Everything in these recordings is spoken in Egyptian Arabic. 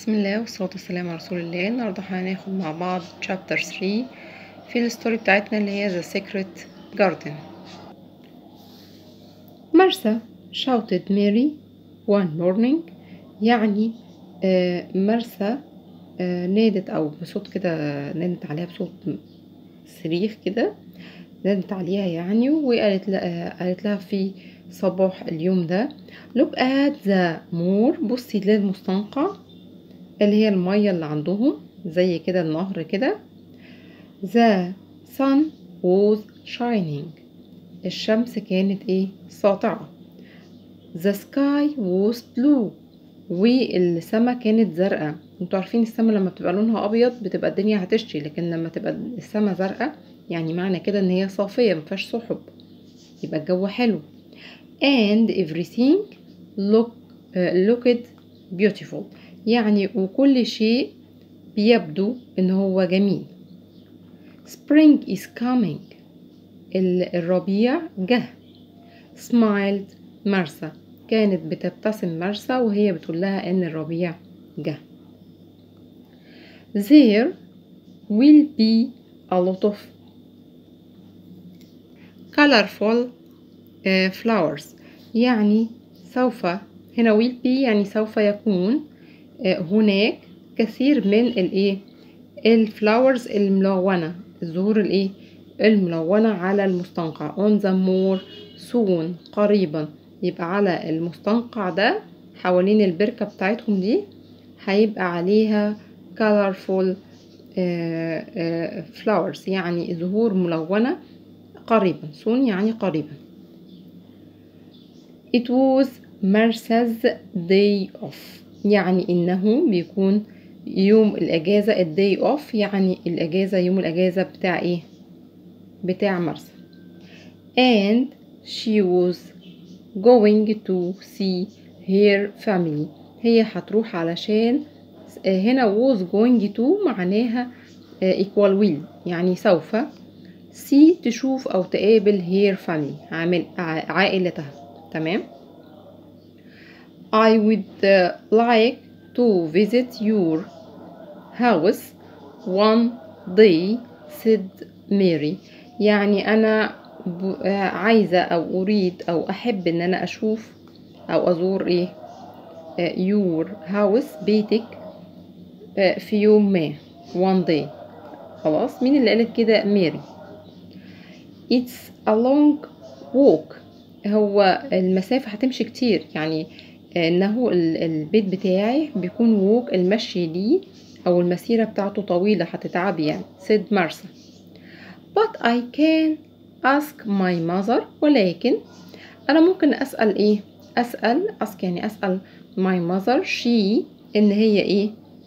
بسم الله والصلاة والسلام على رسول الله النهاردة هناخد مع بعض chapter 3 في الستوري بتاعتنا اللي هي The Secret Garden مرسى shouted Mary one morning يعني آه، مرسى آه، نادت أو بصوت كده نادت عليها بصوت صريخ كده نادت عليها يعني وقالت لها قالت لها في صباح اليوم ده look at the moor بصي للمستنقع اللي هي المية اللي عندهم زي كده النهر كده the sun was shining الشمس كانت ايه ساطعة the sky was blue والسما كانت زرقاء انتوا عارفين السما لما بتبقى لونها ابيض بتبقى الدنيا هتشتي لكن لما تبقى السما زرقاء يعني معنى كده ان هي صافية مفيهاش سحب يبقى الجو حلو and everything look uh, looked beautiful يعني وكل شيء بيبدو ان هو جميل spring is coming الربيع جه smiled مرسى كانت بتبتسم مرسى وهي بتقول لها ان الربيع جه there will be a lot of colorful uh, flowers يعني سوف هنا will be يعني سوف يكون هناك كثير من الايه الفلاورز الملونة الزهور الايه الملونة على المستنقع on the more soon قريبا يبقى على المستنقع ده حوالين البركة بتاعتهم دي هيبقى عليها colorful flowers يعني زهور ملونة قريبا soon يعني قريبا it was Martha's day off يعني انه بيكون يوم الاجازة الداي اوف يعني الاجازة يوم الاجازة بتاع ايه بتاع مرسى and she was going to see her family هي هتروح علشان هنا was going to معناها equal will يعني سوف see تشوف او تقابل her family عامل عائلتها تمام I would uh, like to visit your house one day said Mary يعني أنا عايزة أو أريد أو أحب إن أنا أشوف أو أزور إيه your house بيتك في يوم ما one day خلاص مين اللي قالت كده ميري it's a long walk هو المسافة هتمشي كتير يعني انه البيت بتاعي بيكون ووك المشي ليه او المسيرة بتاعته طويلة هتتعبي يعني سيد مارسا but I can ask my mother ولكن انا ممكن اسأل ايه اسأل ask يعني اسأل my mother she ان هي ايه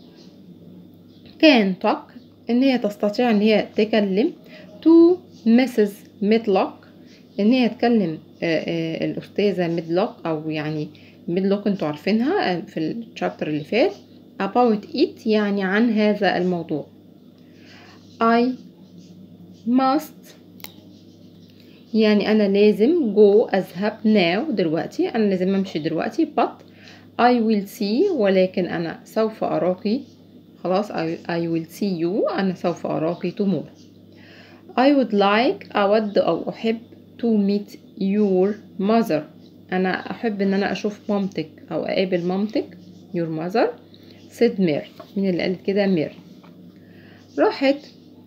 can talk ان هي تستطيع ان هي تكلم to Mrs. Medlock ان هي تكلم الاستاذة ميدلوك او يعني ميدلوك انتوا عارفينها في الشابتر اللي فات about it يعني عن هذا الموضوع I must يعني أنا لازم go أذهب now دلوقتي أنا لازم أمشي دلوقتي but I will see ولكن أنا سوف أراكي خلاص I, I will see you أنا سوف أراكي tomorrow I would like أود أو أحب to meet your mother انا احب ان انا اشوف مامتك او اقابل مامتك your mother said ميري مين اللي قالت كده ميري راحت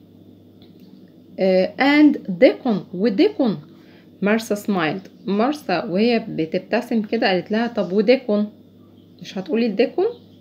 uh, and ديكون وديكون مارسا سمايلد مارسا وهي بتبتسم كده قالت لها طب وديكون مش هتقولي ديكون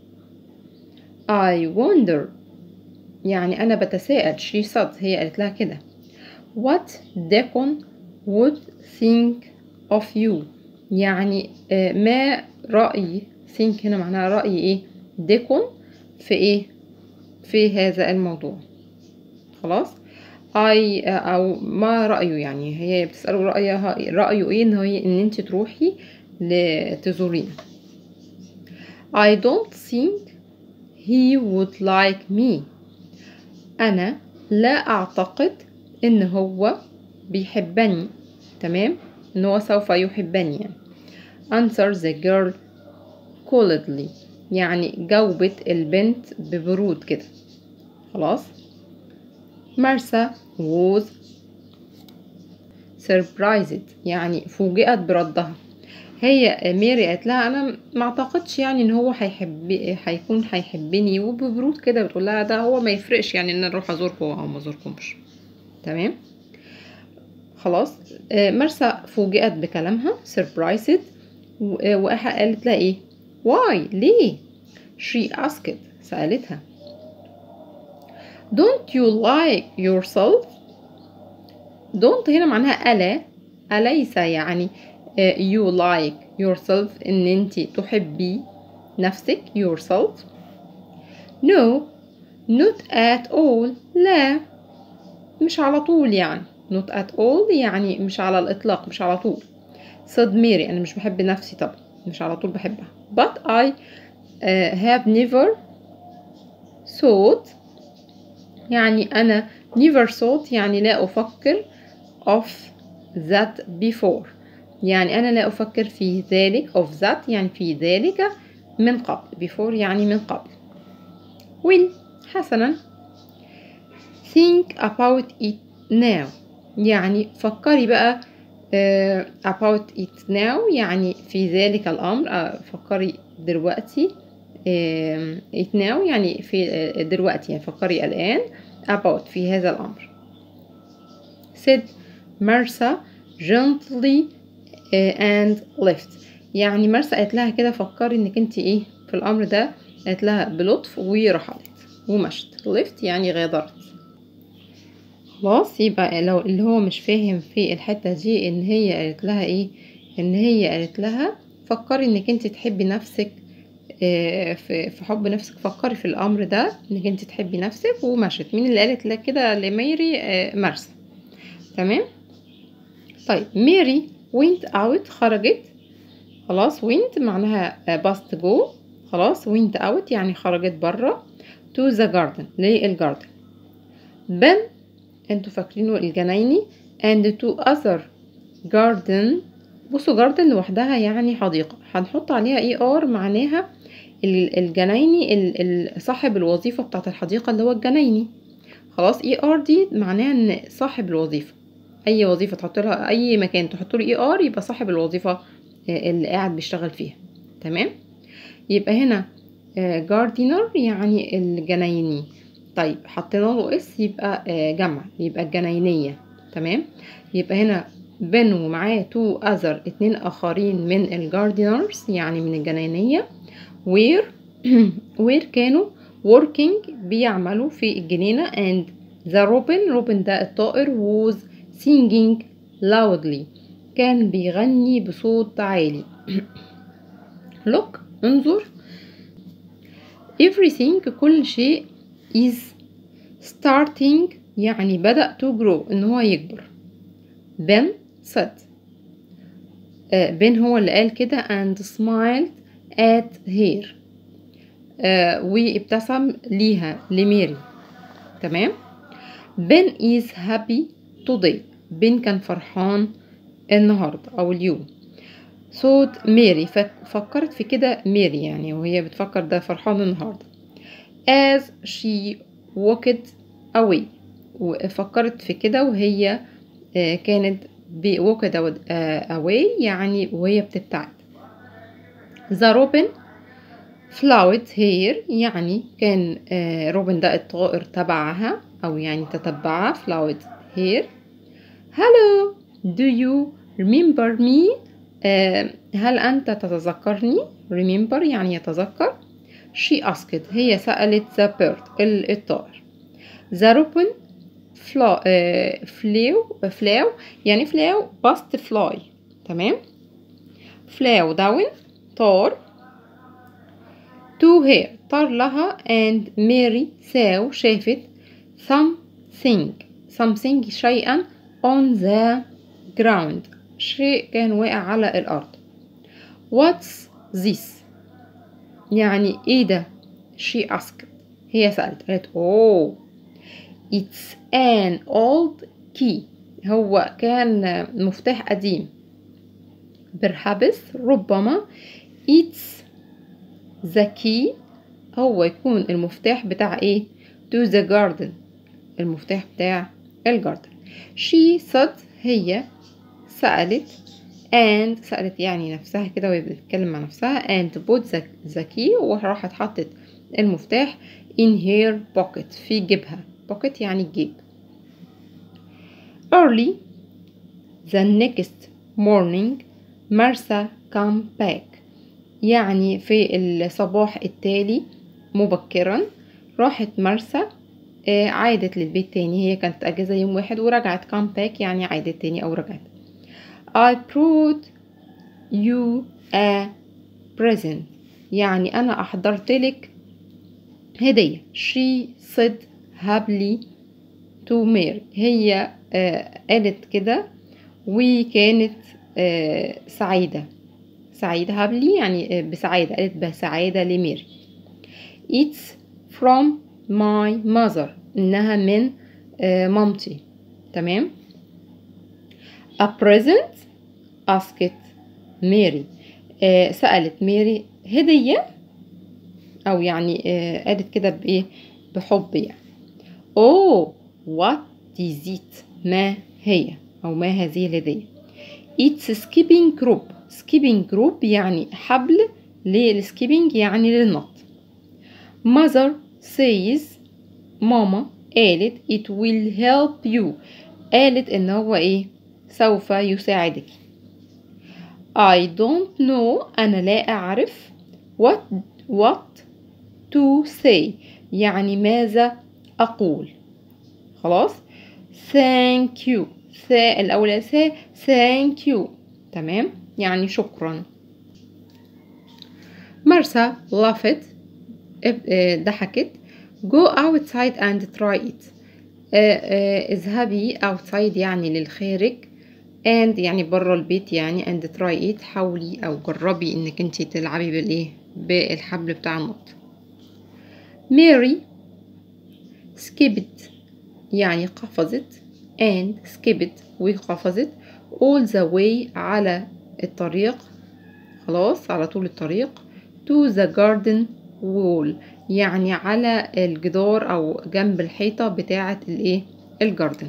I wonder يعني انا بتساءل she said هي قالت لها كده what ديكون would think of you يعني ما رأي think هنا معناها رأي ايه ديكون في ايه في هذا الموضوع خلاص اي او ما رأيه يعني هي بتسأله رأيها رأيه ايه ان هي ان انت تروحي تزورينا I don't think he would like me انا لا اعتقد ان هو بيحبني تمام ان هو سوف يحبني يعني answer the girl coldly يعني جاوبت البنت ببرود كده خلاص مرسى was surprised يعني فوجئت بردها هي ميري قالت لها انا ما اعتقدش يعني ان هو هيحب هيكون هيحبني وببرود كده بتقول لها ده هو ما يفرقش يعني ان اروح ازوركم او ما ازوركمش تمام خلاص آه، مرسى فوجئت بكلامها surprised وقالت لها ايه why ليه she asked سألتها don't you like yourself don't هنا معناها ألا أليس يعني آه، you like yourself ان انت تحبي نفسك yourself no not at all لا مش على طول يعني not at all يعني مش على الإطلاق مش على طول صد ميري أنا مش بحب نفسي طبعا مش على طول بحبها but I uh, have never thought يعني أنا never thought يعني لا أفكر of that before يعني أنا لا أفكر في ذلك of that يعني في ذلك من قبل before يعني من قبل well حسنا think about it now يعني فكري بقى uh, about it now يعني في ذلك الأمر uh, فكري دلوقتي uh, it now يعني في uh, دلوقتي يعني فكري الآن about في هذا الأمر said مرسى gently uh, and left يعني مرسى قالت لها كده فكري انك انت ايه في الامر ده قالت لها بلطف ورحلت ومشت left يعني غادرت خلاص يبقى لو اللي هو مش فاهم في الحتة دي ان هي قالت لها ايه ان هي قالت لها فكري انك انت تحبي نفسك آه، في في حب نفسك فكري في الامر ده انك انت تحبي نفسك ومشت مين اللي قالت لك كده لميري آه، مرسى تمام طيب ميري went out خرجت خلاص went معناها باست جو خلاص went out يعني خرجت بره to the garden للجاردن بن انتوا فاكرينه الجنايني and to other garden بصوا جاردن لوحدها يعني حديقة هنحط عليها اي ار معناها ال- الجنايني ال- ال- صاحب الوظيفة بتاعة الحديقة اللي هو الجنايني خلاص اي ار دي معناها ان صاحب الوظيفة اي وظيفة تحط لها اي مكان تحط له اي ار يبقى صاحب الوظيفة آه، اللي قاعد بيشتغل فيها تمام يبقى هنا جاردينر يعني الجنايني طيب حطينا له اس يبقى آه، جمع يبقى الجناينية تمام يبقى هنا بن ومعاه تو اذر اتنين اخرين من الجاردينرز يعني من الجناينية وير وير كانوا working بيعملوا في الجنينة and the robin روبن ده الطائر was singing loudly كان بيغني بصوت عالي look انظر everything كل شيء is starting يعني بدأ to grow ان هو يكبر Ben said آه، بن هو اللي قال كده and smiled at her آه، وابتسم ليها لميري تمام بن is happy today بن كان فرحان النهاردة أو اليوم صوت ميري فك- فكرت في كده ميري يعني وهي بتفكر ده فرحان النهاردة as she walked away وفكرت في كده وهي آه، كانت ب- walked aw- آه، away يعني وهي بتبتعد the robin flew here يعني كان آه، روبن ده الطائر تبعها أو يعني تتبعها flew here hello do you remember me آه، هل أنت تتذكرني remember يعني يتذكر she asked هي سألت the bird ال- الطائر the robin flew, آه، flew, flew يعني flew past fly تمام flew down طار to her طار لها and Mary saw شافت something something شيئا on the ground شيء كان واقع على الأرض what's this يعني ايه ده she asked هي سألت قالت oh it's an old key هو كان مفتاح قديم perhaps ربما it's the key هو يكون المفتاح بتاع ايه to the garden المفتاح بتاع الجاردن she said هي سألت and سألت يعني نفسها كده وهي بتتكلم مع نفسها and put the, the key وراحت حطت المفتاح in her pocket في جيبها pocket يعني الجيب early the next morning مرسى come back يعني في الصباح التالي مبكرا راحت مرسى آه، عادت للبيت تاني هي كانت أجازة يوم واحد ورجعت كام باك يعني عادت تاني أو رجعت I brought you a present يعني أنا أحضرت لك هدية she said happily to Mary هي آه قالت كده وكانت آه سعيدة سعيدة هابلي يعني آه بسعادة قالت بسعادة لميري It's from my mother إنها من آه مامتي تمام A present asked ميري آه سألت ميري هدية أو يعني آه قالت كده بإيه بحب يعني Oh what is it ما هي أو ما هذه الهدية It's skipping group skipping group يعني حبل للskipping يعني للنط mother says ماما قالت it will help you قالت ان هو ايه سوف يساعدك I don't know أنا لا أعرف what what to say يعني ماذا أقول خلاص thank you ثا الأولى ثا thank you تمام يعني شكرا مرسى laughed ضحكت go outside and try it اذهبي outside يعني للخارج and يعني بره البيت يعني and try it حاولي او جربي انك انت تلعبي بالايه بالحبل بتاع النط ماري skipped يعني قفزت and skipped وقفزت all the way على الطريق خلاص على طول الطريق to the garden wall يعني على الجدار او جنب الحيطة بتاعة الايه الجاردن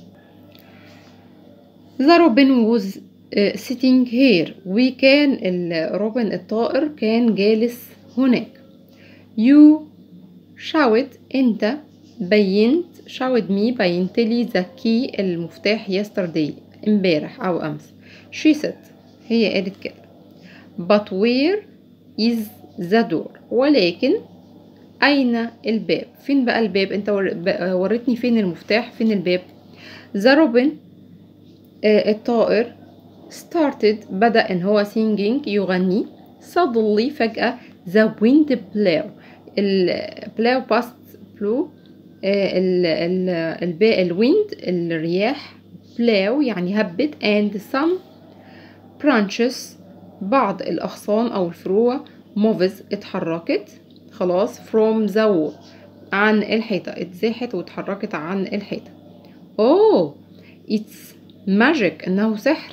the robin was uh, sitting here وكان الروبن الطائر كان جالس هناك you showed انت بينت showed me بينت لي the key المفتاح yesterday امبارح او امس she said هي قالت كده but where is the door ولكن أين الباب فين بقى الباب انت وريتني فين المفتاح فين الباب the robin آه الطائر started بدأ ان هو singing يغني suddenly فجأة the wind blew ال blow past blew آه ال ال الباء الويند الرياح blow يعني هبت and some branches بعض الأغصان أو الفروع moves اتحركت خلاص from the wall عن الحيطة اتزاحت واتحركت عن الحيطة oh it's magic انه سحر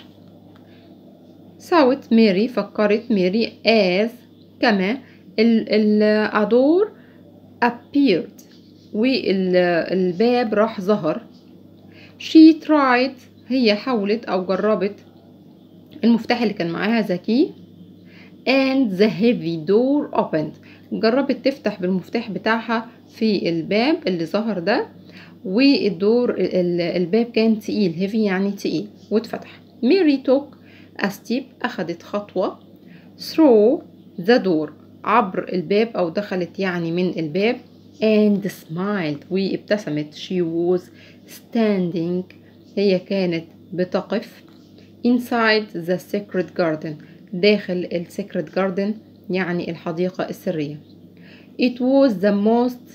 ساوت ماري فكرت ماري as كما الأدور appeared والباب راح ظهر she tried هي حاولت أو جربت المفتاح اللي كان معاها ذكي and the heavy door opened جربت تفتح بالمفتاح بتاعها في الباب اللي ظهر ده والدور الباب كان تقيل هيفي يعني تقيل واتفتح ميري توك أستيب أخدت خطوة through the door عبر الباب أو دخلت يعني من الباب and smiled وابتسمت she was standing هي كانت بتقف inside the sacred garden داخل السيكريت جاردن يعني الحديقة السرية It was the most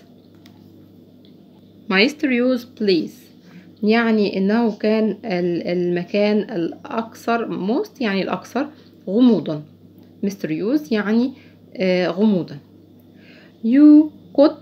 mysterious place يعني إنه كان المكان الأكثر most يعني الأكثر غموضا mysterious يعني غموضا You could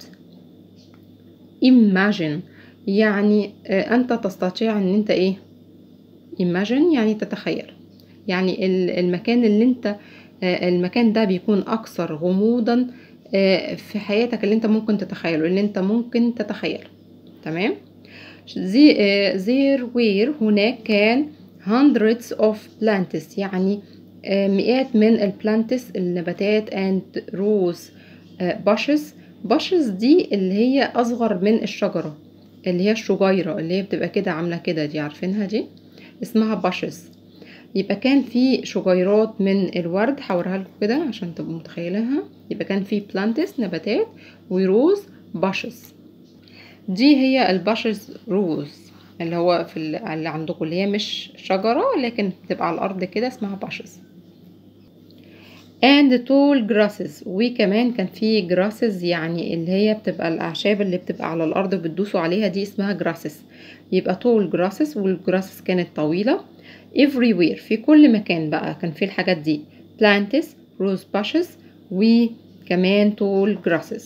imagine يعني أنت تستطيع أن أنت إيه imagine يعني تتخيل يعني المكان اللي أنت آه، المكان ده بيكون اكثر غموضا آه، في حياتك اللي انت ممكن تتخيله اللي انت ممكن تتخيله تمام زي آه، there were هناك كان hundreds of plants يعني آه، مئات من البلانتس النباتات and rose آه، bushes bushes دي اللي هي أصغر من الشجرة اللي هي الشجيرة اللي هي بتبقى كده عاملة كده دي عارفينها دي اسمها bushes يبقى كان في شجيرات من الورد هوريها لكم كده عشان تبقوا متخيلينها يبقى كان في plants نباتات وروز bushes دي هي الباشز روز اللي هو في ال- اللي عندكم اللي هي مش شجرة لكن بتبقى على الأرض كده اسمها باشز and tall grasses وكمان كان في grasses يعني اللي هي بتبقى الأعشاب اللي بتبقى على الأرض وبتدوسوا عليها دي اسمها grasses يبقى tall grasses والgrasses كانت طويلة everywhere في كل مكان بقى كان في الحاجات دي plants rose bushes وكمان tall grasses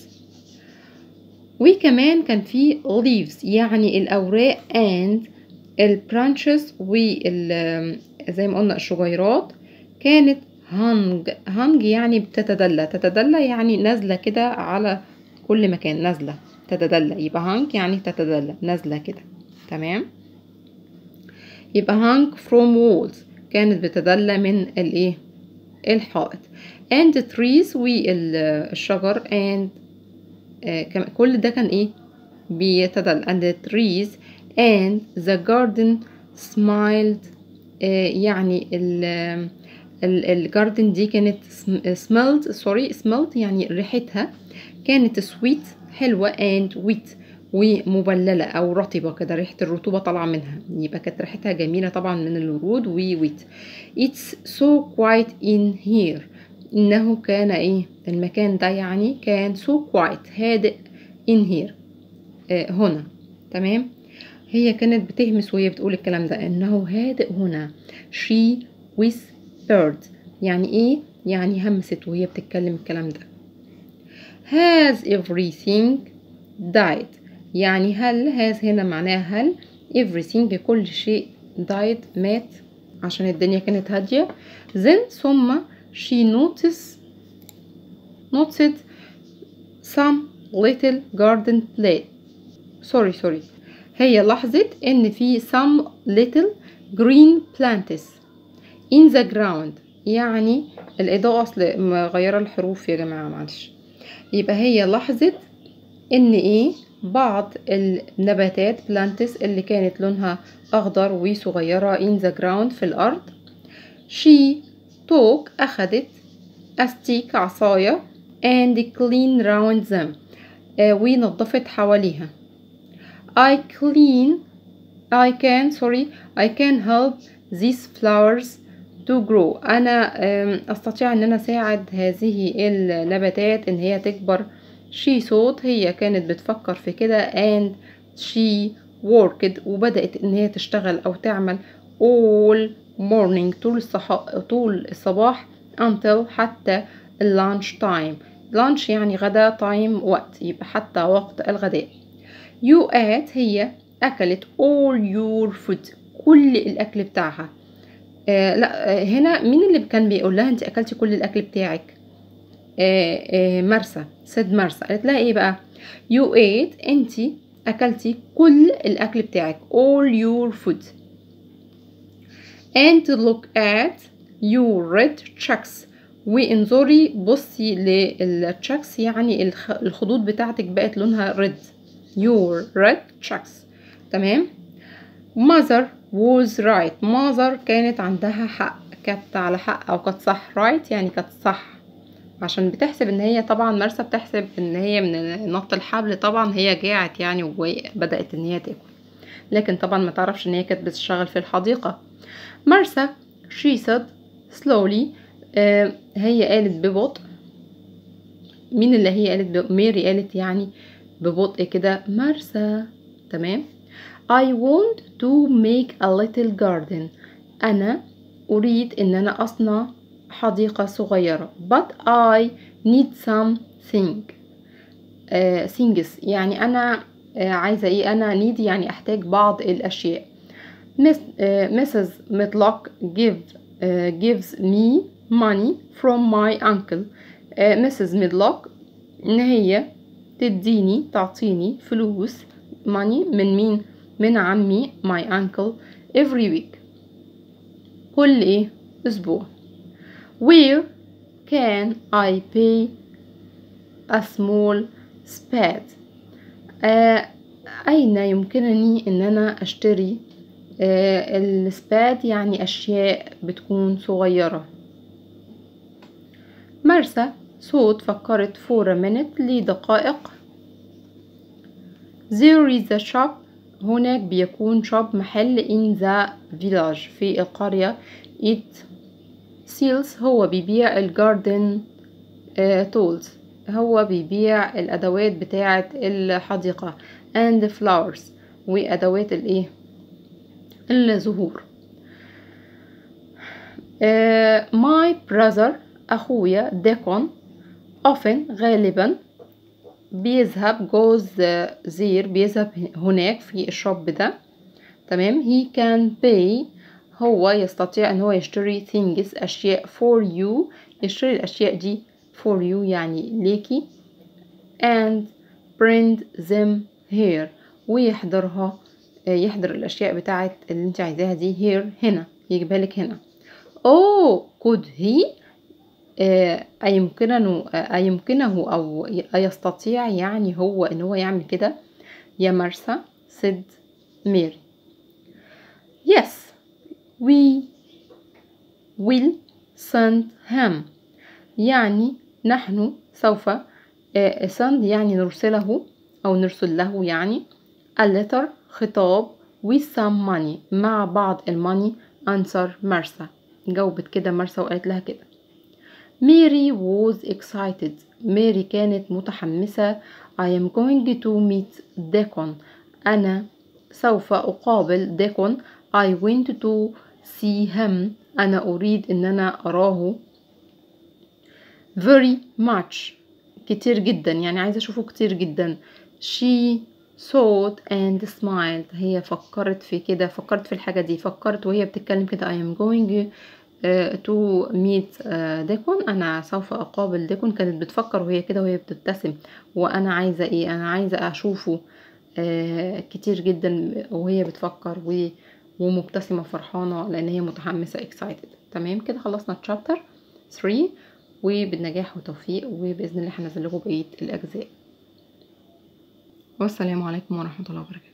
وكمان كان في leaves يعني الأوراق and البرانشز وال زي ما قلنا الشجيرات كانت هانج هانج يعني بتتدلى تتدلى يعني نازلة كده على كل مكان نازلة تتدلى يبقى هانج يعني تتدلى نازلة كده تمام يبقى هانج from walls كانت بتتدلى من الايه الحائط and trees والشجر and آه، كم- كل ده كان ايه بيتدل and the trees and the garden smiled آه، يعني ال ال- الجاردن دي كانت smelled سوري smelled يعني ريحتها كانت sweet حلوة and wet ومبللة أو رطبة كده ريحة الرطوبة طالعة منها يبقى كانت ريحتها جميلة طبعا من الورود وويت It's so quiet in here إنه كان إيه المكان ده يعني كان so quiet هادئ in here آه هنا تمام هي كانت بتهمس وهي بتقول الكلام ده إنه هادئ هنا she whispered يعني إيه يعني همست وهي بتتكلم الكلام ده has everything died يعني هل has هنا معناها هل everything كل شيء died مات عشان الدنيا كانت هادية then ثم she noticed noticed some little garden plate sorry sorry هي لاحظت ان في some little green plants in the ground يعني الإضاءة أصل مغيرة الحروف يا جماعة معلش يبقى هي لاحظت ان ايه بعض النباتات plants اللي كانت لونها اخضر وصغيرة in the ground في الارض she took اخدت a stick عصاية and clean round them آه ونظفت حواليها I clean I can sorry I can help these flowers to grow أنا آم، أستطيع أن أنا أساعد هذه النباتات إن هي تكبر she thought هي كانت بتفكر في كده and she worked وبدأت إن هي تشتغل أو تعمل all morning طول الصح... طول الصباح until حتى اللانش تايم lunch يعني غدا تايم وقت يبقى حتى وقت الغداء you ate هي أكلت all your food كل الأكل بتاعها آه لا آه هنا مين اللي كان بيقول لها انت اكلتي كل الاكل بتاعك آه آه مرسى سيد مرسى قالت لها ايه بقى you ate انت اكلتي كل الاكل بتاعك all your food and look at your red checks وانظري بصي للتشكس يعني الخ- الخطوط بتاعتك بقت لونها red your red checks تمام mother was right mother كانت عندها حق كانت على حق او كانت صح right يعني كانت صح عشان بتحسب ان هي طبعا مرسى بتحسب ان هي من نط الحبل طبعا هي جاعت يعني وبدأت ان هي تاكل لكن طبعا ما تعرفش ان هي كانت بتشتغل في الحديقة مرسى she said slowly آه هي قالت ببطء مين اللي هي قالت ب... ميري قالت يعني ببطء كده مرسى تمام I want to make a little garden أنا أريد أن أنا أصنع حديقة صغيرة but I need something uh, things يعني أنا uh, عايزة إيه أنا need يعني أحتاج بعض الأشياء Miss, uh, Mrs. Medlock give, uh, gives me money from my uncle مسز ميدلوك إن هي تديني تعطيني فلوس money من مين من عمي my uncle every week كل إيه أسبوع where can I pay a small spade آه أين يمكنني أن أنا أشتري آه السباد يعني أشياء بتكون صغيرة مرسى صوت فكرت for a minute لدقائق there is a shop هناك بيكون shop محل in the village في القرية it sells هو بيبيع الجاردن tools هو بيبيع الأدوات بتاعة الحديقة and flowers وأدوات الإيه الزهور uh, my brother أخويا ديكون often غالبا بيذهب goes there بيذهب هناك في الشوب ده تمام he can pay هو يستطيع ان هو يشتري things اشياء for you يشتري الاشياء دي for you يعني ليكي and bring them here ويحضرها يحضر الاشياء بتاعت اللي انت عايزاها دي here هنا يجيبها لك هنا oh could he أيمكنه أيمكنه أو يستطيع يعني هو إن هو يعمل كده يا مرسى said ميري yes we will send him يعني نحن سوف send يعني نرسله أو نرسل له يعني a letter خطاب with some money مع بعض الماني answer مرسى جاوبت كده مرسى وقالت لها كده ميري was excited ميري كانت متحمسة I am going to meet ديكون أنا سوف أقابل ديكون I went to see him أنا أريد أن أنا أراه very much كتير جدا يعني عايزة أشوفه كتير جدا she thought and smiled هي فكرت في كده فكرت في الحاجة دي فكرت وهي بتتكلم كده I am going تو ميت ديكون انا سوف اقابل ديكون كانت بتفكر وهي كده وهي بتبتسم وانا عايزه ايه انا عايزه اشوفه كتير جدا وهي بتفكر ومبتسمه فرحانه لان هي متحمسه excited تمام كده خلصنا الشابتر 3 وبالنجاح والتوفيق وباذن الله هنزل لكم بقيه الاجزاء والسلام عليكم ورحمه الله وبركاته